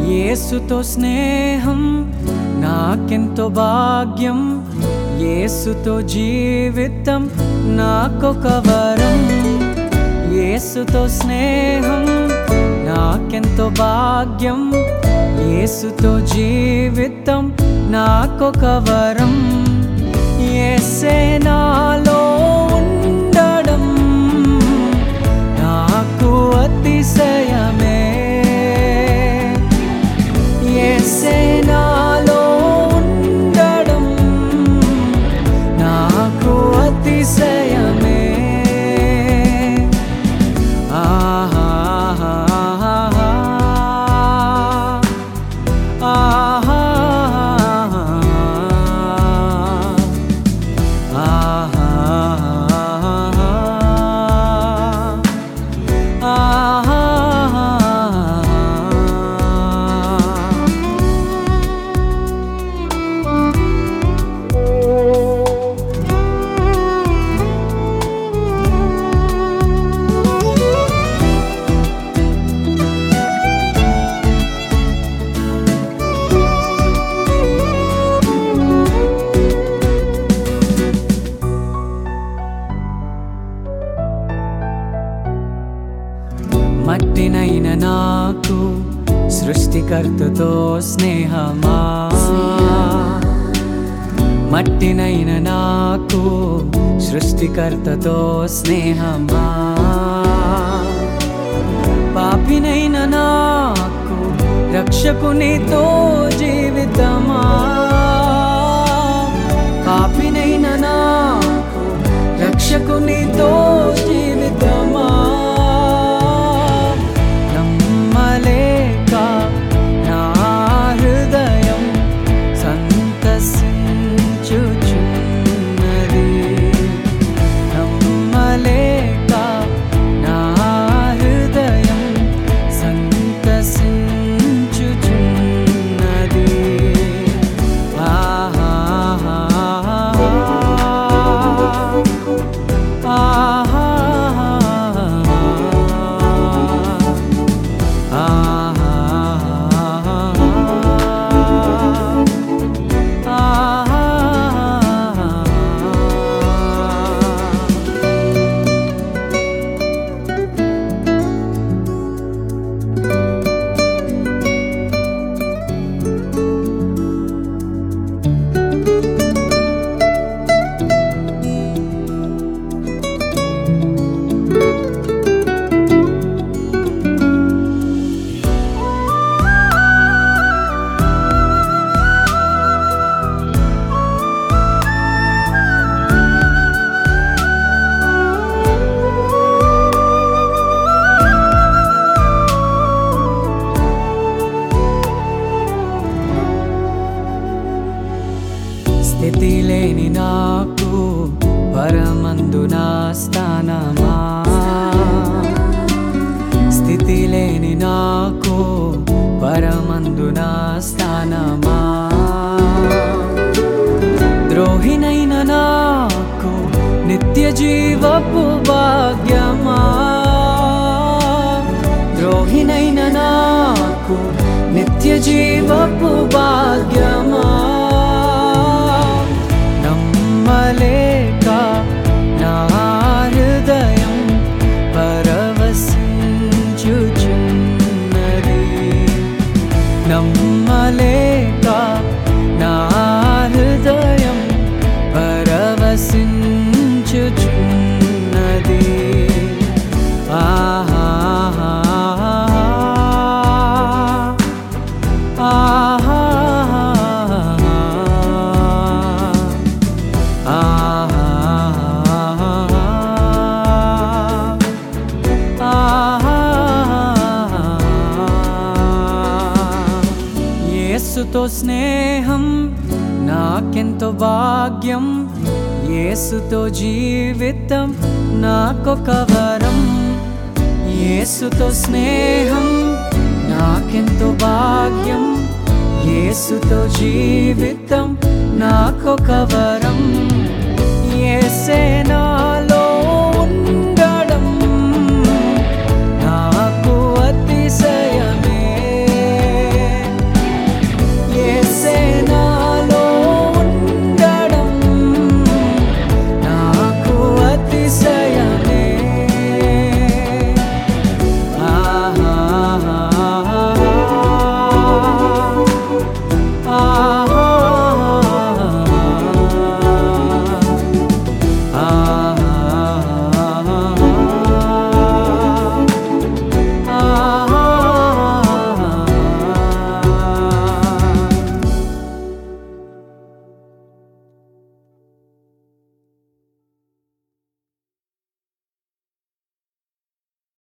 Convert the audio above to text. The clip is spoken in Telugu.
యేసుతో స్నేహం నాకెంతో భాగ్యం యేసుతో జీవితం నాకొక వరం యేసుతో స్నేహం నాకెంతో భాగ్యం యేసుతో జీవితం నాకొక వరం యేసే నాలో ఉండడం నాకు అతిశయమే యేసే నాలో ఉండడం నాకు అతిశయమే ఆహా మట్టినైన నాకు సృష్టికర్తతో స్నేహమా మట్టినైన నాకు సృష్టికర్తతో స్నేహమా పాపినైన నాకు రక్షకునితో జీవితమా పాపినైన నాకు రక్షకునితో జీవితమా నమ్మలేక నా హృదయం సంతసించుచున్నది నమ్మలేక నా హృదయం సంతసించుచున్నది స్థితి లేని నాకు పరమందున స్థానమా స్థితి లేని నాకు పరమందున స్థానమా ద్రోహినైన నాకు నిత్య జీవపు భాగ్యమా ద్రోహినైన నాకు నిత్య జీవపు భాగ్యమా నమ్మలేక నా హృదయం పరవశించుచున్నది నమ్మలేక నా హృదయం పరవశించుచున్నది ఆహా ఆహా యేసుతో స్నేహం నాకెంతో భాగ్యం యేసుతో జీవితం నాకొక వరం యేసుతో స్నేహం నాకెంతో భాగ్యం యేసుతో జీవితం నాకొక వరం యేసే నా